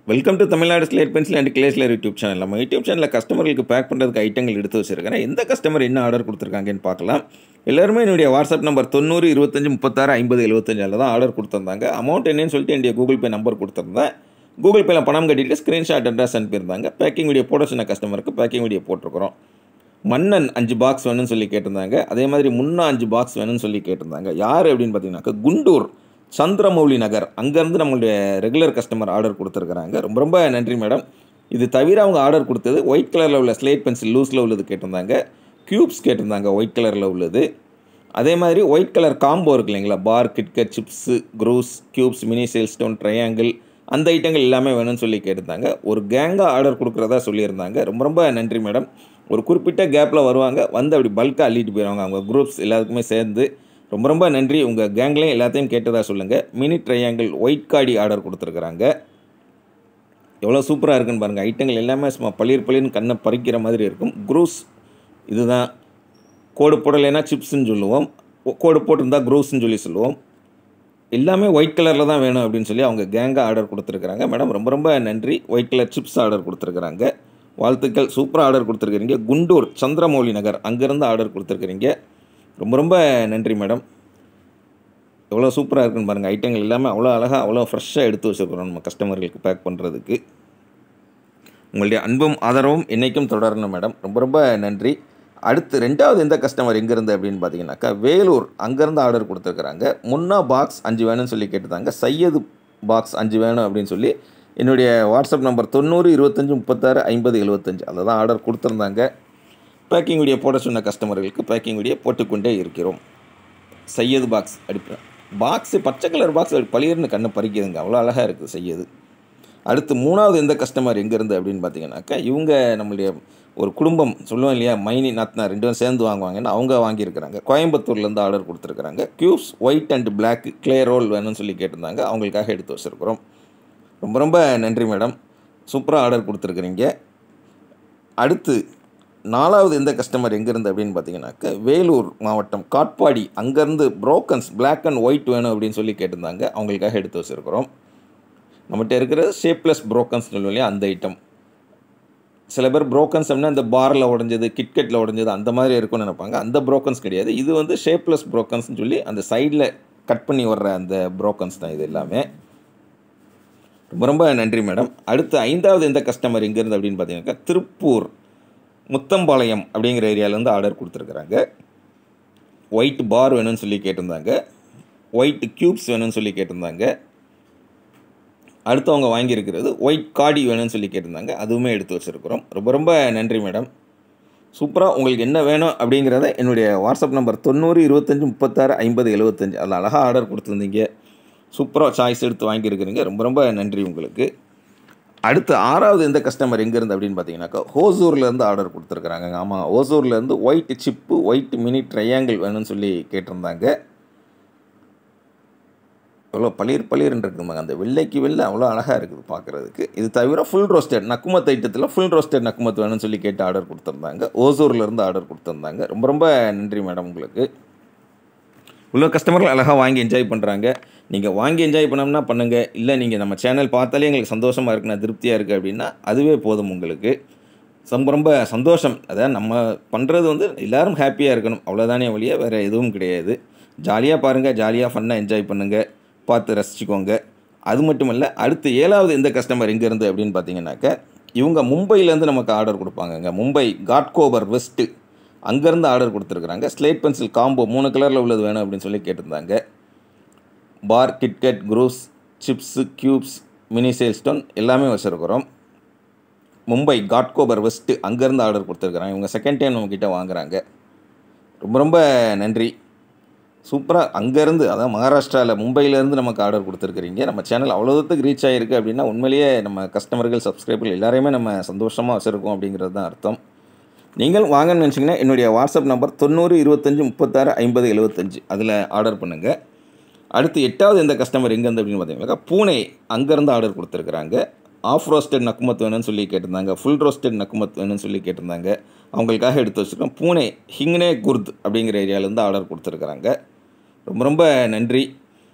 welcome to Tamil Nadu slate pencil and கிளேஸ்லர் YouTube channel நம்ம YouTube சேனலில் கஸ்டமர்களுக்கு பேக் பண்ணுறதுக்கு ஐட்டங்கள் எடுத்து வச்சிருக்கிறேன் எந்த கஸ்டமர் என்ன ஆர்டர் கொடுத்துருக்காங்கன்னு பார்க்கலாம் எல்லாருமே என்னுடைய வாட்ஸ்அப் நம்பர் தொண்ணூறு இருபத்தஞ்சி முப்பத்தாறு ஐம்பது எழுபத்தஞ்சில் தான் ஆர்டர் கொடுத்துருந்தாங்க அமௌண்ட் என்னன்னு சொல்லிட்டு என்னுடைய கூகுள் பே நம்பர் கொடுத்துருந்தேன் கூகுள் பேல பணம் கட்டிட்டு ஸ்க்ரீன்ஷாட் அட்ரஸ் அனுப்பியிருந்தாங்க பேக்கிங் வீடியோ போட சொன்ன கஸ்டமருக்கு பேக்கிங் வீடியோ போட்டிருக்கிறோம் மன்னன் அஞ்சு பாக்ஸ் வேணும்னு சொல்லி கேட்டிருந்தாங்க அதே மாதிரி முன்னா அஞ்சு பாக்ஸ் வேணும்னு சொல்லி கேட்டிருந்தாங்க யார் அப்படின்னு பார்த்தீங்கன்னாக்கா குண்டூர் சந்திரமௌலி நகர் அங்கேருந்து நம்மளுடைய ரெகுலர் கஸ்டமர் ஆர்டர் கொடுத்துருக்குறாங்க ரொம்ப ரொம்ப நன்றி மேடம் இது தவிர அவங்க ஆர்டர் கொடுத்தது ஒயிட் கலரில் உள்ள ஸ்லேட் பென்சில் லூஸில் உள்ளது கேட்டிருந்தாங்க க்யூப்ஸ் கேட்டிருந்தாங்க ஒயிட் கலரில் உள்ளது அதே மாதிரி ஒயிட் கலர் காம்போ இருக்கு இல்லைங்களா பார் கிட்கட் சிப்ஸு க்ரூஸ் க்யூப்ஸ் மினி சேல் ஸ்டோன் ட்ரையாங்கிள் அந்த ஐட்டங்கள் எல்லாமே வேணும்னு சொல்லி கேட்டிருந்தாங்க ஒரு கேங்காக ஆர்டர் கொடுக்குறதா சொல்லியிருந்தாங்க ரொம்ப ரொம்ப நன்றி மேடம் ஒரு குறிப்பிட்ட கேப்பில் வருவாங்க வந்து அப்படி பல்காக அள்ளிட்டு போயிடுவாங்க அவங்க குரூப்ஸ் எல்லாத்துக்குமே சேர்ந்து ரொம்ப ரொம்ப நன்றி உங்கள் கேங்லேயும் எல்லாத்தையும் கேட்டதாக சொல்லுங்கள் மினி ட்ரையாங்கிள் ஒயிட் காடி ஆர்டர் கொடுத்துருக்குறாங்க எவ்வளோ சூப்பராக இருக்குன்னு பாருங்கள் ஐட்டங்கள் எல்லாமே சும்மா பளிர் பளிர்னு கண்ணை பறிக்கிற மாதிரி இருக்கும் குரூஸ் இதுதான் கோடு போடலைன்னா சிப்ஸ்ன்னு சொல்லுவோம் கோடு போட்டிருந்தா குரூஸ்ன்னு சொல்லி சொல்லுவோம் எல்லாமே ஒயிட் கலரில் தான் வேணும் அப்படின்னு சொல்லி அவங்க கேங்காக ஆர்டர் கொடுத்துருக்குறாங்க மேடம் ரொம்ப ரொம்ப நன்றி ஒயிட் கலர் சிப்ஸ் ஆர்டர் கொடுத்துருக்குறாங்க வாழ்த்துக்கள் சூப்பராக ஆர்டர் கொடுத்துருக்குறீங்க குண்டூர் சந்திரமௌலி நகர் அங்கேருந்து ஆர்டர் கொடுத்துருக்குறீங்க ரொம்ப ரொம்ப நன்றி மேடம் எவ்வளோ சூப்பராக இருக்குன்னு பாருங்கள் ஐட்டங்கள் எல்லாமே அவ்வளோ அழகாக அவ்வளோ ஃப்ரெஷ்ஷாக எடுத்து வச்சுருக்குறோம் நம்ம கஸ்டமர்களுக்கு பேக் பண்ணுறதுக்கு உங்களுடைய அன்பும் ஆதரவும் என்றைக்கும் தொடரணும் மேடம் ரொம்ப ரொம்ப நன்றி அடுத்து ரெண்டாவது எந்த கஸ்டமர் எங்கேருந்து அப்படின்னு பார்த்தீங்கன்னாக்கா வேலூர் அங்கேருந்து ஆர்டர் கொடுத்துருக்குறாங்க முன்னா பாக்ஸ் அஞ்சு வேணும்னு சொல்லி கேட்டிருந்தாங்க சையது பாக்ஸ் அஞ்சு வேணும் அப்படின்னு சொல்லி என்னுடைய வாட்ஸ்அப் நம்பர் தொண்ணூறு இருபத்தஞ்சி முப்பத்தாறு ஐம்பது எழுபத்தஞ்சு அதில் தான் ஆர்டர் கொடுத்துருந்தாங்க பேக்கிங் வீடியோ போட சொன்ன கஸ்டமர்களுக்கு பேக்கிங் வீடியோ போட்டுக்கொண்டே இருக்கிறோம் சையது பாக்ஸ் அடிப்பேன் பாக்ஸு பச்சை கலர் பாக்ஸ் அப்படி பளிர்னு கண்ணை பறிக்குதுங்க அவ்வளோ அழகாக இருக்குது செய்யது அடுத்து மூணாவது எந்த கஸ்டமர் எங்கேருந்து அப்படின்னு பார்த்தீங்கன்னாக்கா இவங்க நம்மளுடைய ஒரு குடும்பம் சொல்லுவோம் இல்லையா மைனி நாத்னா ரெண்டு பேரும் சேர்ந்து வாங்குவாங்கன்னு அவங்க வாங்கியிருக்கிறாங்க கோயம்புத்தூர்லேருந்து ஆர்டர் கொடுத்துருக்குறாங்க cubes white and black clay roll வேணும்னு சொல்லி கேட்டிருந்தாங்க அவங்களுக்காக எடுத்து வச்சுருக்குறோம் ரொம்ப ரொம்ப நன்றி மேடம் சூப்பராக ஆர்டர் கொடுத்துருக்குறீங்க அடுத்து நாலாவது எந்த கஸ்டமர் எங்கேருந்து அப்படின்னு பார்த்தீங்கன்னாக்க வேலூர் மாவட்டம் காட்பாடி அங்கேருந்து ப்ரோக்கன்ஸ் பிளாக் அண்ட் ஒயிட் வேணும் அப்படின்னு சொல்லி கேட்டிருந்தாங்க அவங்களுக்காக எடுத்து வச்சுருக்குறோம் நம்மகிட்ட இருக்கிற ஷேப்லெஸ் ப்ரோக்கன்ஸ் சொல்லுவோம் இல்லையா அந்த ஐட்டம் சில பேர் ப்ரோக்கன்ஸ் அப்படின்னா இந்த பாரில் உடஞ்சது கிட்கெட்டில் உடஞ்சது அந்த மாதிரி இருக்கும்னு நினைப்பாங்க அந்த ப்ரோக்கன்ஸ் கிடையாது இது வந்து ஷேப்லெஸ் ப்ரோக்கன்ஸ்னு சொல்லி அந்த சைடில் கட் பண்ணி வர்ற அந்த ப்ரோக்கன்ஸ் தான் இது எல்லாமே ரொம்ப ரொம்ப நன்றி மேடம் அடுத்து ஐந்தாவது எந்த கஸ்டமர் எங்கேருந்து அப்படின்னு பார்த்தீங்கன்னாக்கா திருப்பூர் முத்தம்பாளையம் அப்படிங்கிற ஏரியாவிலேருந்து ஆர்டர் கொடுத்துருக்குறாங்க ஒயிட் பார் வேணும்னு சொல்லி கேட்டிருந்தாங்க ஒயிட் க்யூப்ஸ் வேணும்னு சொல்லி கேட்டிருந்தாங்க அடுத்து அவங்க வாங்கியிருக்கிறது ஒயிட் காடி வேணும்னு சொல்லி கேட்டிருந்தாங்க அதுவுமே எடுத்து வச்சுருக்குறோம் ரொம்ப ரொம்ப நன்றி மேடம் சூப்பராக உங்களுக்கு என்ன வேணும் அப்படிங்கிறத என்னுடைய வாட்ஸ்அப் நம்பர் தொண்ணூறு இருபத்தஞ்சி முப்பத்தாறு ஐம்பது எழுபத்தஞ்சு அதில் அழகாக ஆர்டர் கொடுத்துருந்தீங்க சூப்பராக சாய்ஸ் எடுத்து வாங்கியிருக்கிறீங்க ரொம்ப ரொம்ப நன்றி உங்களுக்கு அடுத்து ஆறாவது எந்த கஸ்டமர் எங்கேருந்து அப்படின்னு பார்த்தீங்கன்னாக்கா ஹோசூர்லேருந்து ஆர்டர் கொடுத்துருக்குறாங்க ஆமாம் ஹோசூர்லேருந்து white chip white mini triangle வேணும்னு சொல்லி கேட்டிருந்தாங்க எவ்வளோ பளிர் பளிர்னு இருக்குதுமாங்க அந்த வெள்ளைக்கு வெள்ளை அவ்வளோ அழகாக இருக்குது பார்க்குறதுக்கு இது தவிர ஃபுல் ரோஸ்டட் நக்குமத் ஐட்டத்தில் ஃபுல் ரோஸ்டட் நக்குமத் வேணும்னு சொல்லி கேட்டு ஆர்டர் கொடுத்துருந்தாங்க ஓசூர்லேருந்து ஆர்டர் கொடுத்துருந்தாங்க ரொம்ப ரொம்ப நன்றி மேடம் உங்களுக்கு உள்ள கஸ்டமர்கள் அழகாக வாங்கி என்ஜாய் பண்ணுறாங்க நீங்கள் வாங்கி என்ஜாய் பண்ணோம்னா பண்ணுங்கள் இல்லை நீங்கள் நம்ம சேனல் பார்த்தாலே எங்களுக்கு சந்தோஷமாக இருக்குது நான் திருப்தியாக இருக்குது அப்படின்னா அதுவே போதும் உங்களுக்கு ரொம்ப ரொம்ப சந்தோஷம் அதாவது நம்ம பண்ணுறது வந்து எல்லோரும் ஹாப்பியாக இருக்கணும் அவ்வளோதானே வழியாக வேறு எதுவும் கிடையாது ஜாலியாக பாருங்கள் ஜாலியாக ஃபன்னாக என்ஜாய் பண்ணுங்கள் பார்த்து ரசிச்சுக்கோங்க அது மட்டும் இல்லை அடுத்து ஏழாவது எந்த கஸ்டமர் எங்கேருந்து அப்படின்னு பார்த்தீங்கன்னாக்க இவங்க மும்பையிலேருந்து நமக்கு ஆர்டர் கொடுப்பாங்கங்க மும்பை காட்கோபர் வெஸ்ட்டு அங்கேருந்து ஆர்டர் கொடுத்துருக்குறாங்க ஸ்லேட் பென்சில் காம்போ மூணு கலரில் உள்ளது வேணும் அப்படின்னு சொல்லி கேட்டிருந்தாங்க பார் கிட்கட் குரூஸ் சிப்ஸு க்யூப்ஸ் மினி சேல்ஸ்டோன் எல்லாமே வச்சுருக்குறோம் மும்பை காட்கோபர் வெஸ்ட்டு அங்கேருந்து ஆர்டர் கொடுத்துருக்குறாங்க இவங்க செகண்ட் டைம் நம்மக்கிட்ட வாங்குகிறாங்க ரொம்ப ரொம்ப நன்றி சூப்பராக அங்கேருந்து அதான் மகாராஷ்டிராவில் மும்பையிலேருந்து நமக்கு ஆர்டர் கொடுத்துருக்குறீங்க நம்ம சேனல் அவ்வளோ தூரத்துக்கு ரீச் ஆகிருக்கு அப்படின்னா உண்மையிலேயே நம்ம கஸ்டமர்கள் சப்ஸ்கிரைபர்கள் எல்லாரையுமே நம்ம சந்தோஷமாக வச்சுருக்கோம் அப்படிங்கிறது தான் அர்த்தம் நீங்கள் வாங்கன்னு நினச்சிங்கன்னா என்னுடைய வாட்ஸ்அப் நம்பர் தொண்ணூறு இருபத்தஞ்சி முப்பத்தாறு ஐம்பது எழுபத்தஞ்சு அதில் ஆர்டர் பண்ணுங்கள் அடுத்து எட்டாவது எந்த கஸ்டமர் எங்கேருந்து அப்படின்னு பார்த்தீங்கன்னாக்கா பூனே அங்கேருந்து ஆர்டர் கொடுத்துருக்குறாங்க ஆஃப் ரோஸ்டட் நக்குமத் வேணும்னு சொல்லி கேட்டிருந்தாங்க ஃபுல் ரோஸ்டட் நக்குமத் வேணும்னு சொல்லி கேட்டிருந்தாங்க அவங்களுக்காக எடுத்து வச்சுருக்கோம் பூனே ஹிங்னே குர்த் அப்படிங்கிற ஏரியாவிலேருந்து ஆர்டர் கொடுத்துருக்குறாங்க ரொம்ப ரொம்ப நன்றி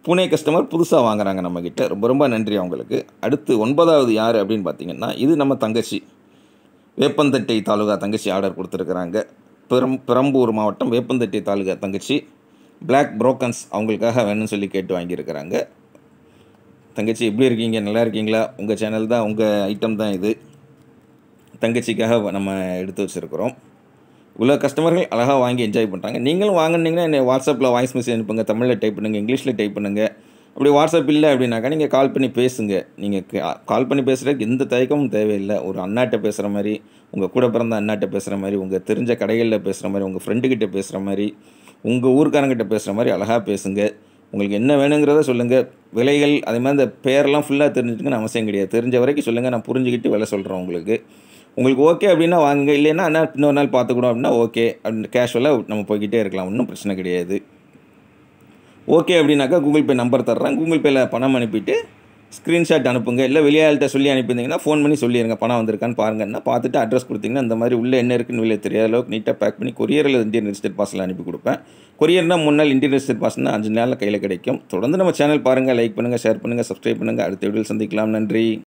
புனே கஸ்டமர் புதுசாக வாங்குறாங்க நம்மக்கிட்ட ரொம்ப ரொம்ப நன்றி அவங்களுக்கு அடுத்து ஒன்பதாவது யார் அப்படின்னு பார்த்தீங்கன்னா இது நம்ம தங்கச்சி வேப்பந்தட்டை தாலுகா தங்கச்சி ஆர்டர் கொடுத்துருக்குறாங்க பெரம் பெரம்பூர் மாவட்டம் வேப்பந்தட்டை தாலுகா தங்கச்சி பிளாக் புரோக்கன்ஸ் அவங்களுக்காக வேணும்னு சொல்லி கேட்டு வாங்கியிருக்கிறாங்க தங்கச்சி எப்படி இருக்கீங்க நல்லா இருக்கீங்களா உங்கள் சேனல் தான் உங்கள் ஐட்டம் தான் இது தங்கச்சிக்காக நம்ம எடுத்து வச்சுருக்குறோம் இவ்வளோ கஸ்டமர்கள் அழகாக வாங்கி என்ஜாய் பண்ணுறாங்க நீங்களும் வாங்கினீங்கன்னா என்னை வாட்ஸ்அப்பில் வாய்ஸ் மெசேஜ் அனுப்புங்க தமிழில் டைப் பண்ணுங்கள் இங்கிலீஷில் டைப் பண்ணுங்கள் அப்படி வாட்ஸ்அப் இல்லை அப்படின்னாக்கா நீங்கள் கால் பண்ணி பேசுங்க நீங்கள் கால் பண்ணி பேசுகிறதுக்கு எந்த தயக்கமும் தேவையில்லை ஒரு அண்ணாட்ட பேசுகிற மாதிரி உங்கள் கூட பிறந்த அண்ணாட்ட பேசுகிற மாதிரி உங்கள் தெரிஞ்ச கடைகளில் பேசுகிற மாதிரி உங்கள் ஃப்ரெண்டுக்கிட்ட பேசுகிற மாதிரி உங்கள் ஊர்க்காரங்கிட்ட பேசுகிற மாதிரி அழகாக பேசுங்க உங்களுக்கு என்ன வேணுங்கிறத சொல்லுங்கள் விலைகள் அதே மாதிரி இந்த பேரெல்லாம் ஃபுல்லாக தெரிஞ்சுட்டுங்கன்னு அவசியம் கிடையாது தெரிஞ்ச வரைக்கும் சொல்லுங்கள் நான் புரிஞ்சுக்கிட்டு விலை சொல்கிறேன் உங்களுக்கு உங்களுக்கு ஓகே அப்படின்னா வாங்குங்க இல்லைன்னா அண்ணா இன்னொரு நாள் பார்த்துக்கூடும் அப்படின்னா ஓகே அப்படின்னு கேஷுவலாக நம்ம போய்கிட்டே இருக்கலாம் ஒன்றும் பிரச்சனை கிடையாது ஓகே அப்படின்னாக்கா கூகுள் பே நம்பர் தர்றேன் கூகுள் பேயில் பணம் அனுப்பிட்டு ஸ்க்ரீன்ஷாட் அனுப்புங்க இல்லை வெளியாள்கிட்ட சொல்லி அனுப்பியிருந்தீங்கன்னா ஃபோன் பண்ணி சொல்லிடுங்க பணம் வந்திருக்கான்னு பாருங்கன்னா பார்த்துட்டு அட்ரஸ் கொடுத்தீங்கன்னா இந்த மாதிரி உள்ளே என்ன இருக்குன்னு வெளியே தெரியாத அளவுக்கு நீட்டாக பேக் பண்ணி கொரியரில் இந்தியன் ரிஜிஸ்டர் பார்சல் அனுப்பி கொடுப்பேன் கொரியர்னால் முன்னாள் நாள் இந்தியன் ரிஜிஸ்டர் பார்சல்னா அஞ்சு நாளில் கையில் கிடைக்கும் தொடர்ந்து நம்ம சேனல் பாருங்கள் லைக் பண்ணுங்கள் ஷேர் பண்ணுங்கள் சப்ஸ்கிரைப் பண்ணுங்கள் அடுத்த வீடியோவில் சந்திக்கலாம் நன்றி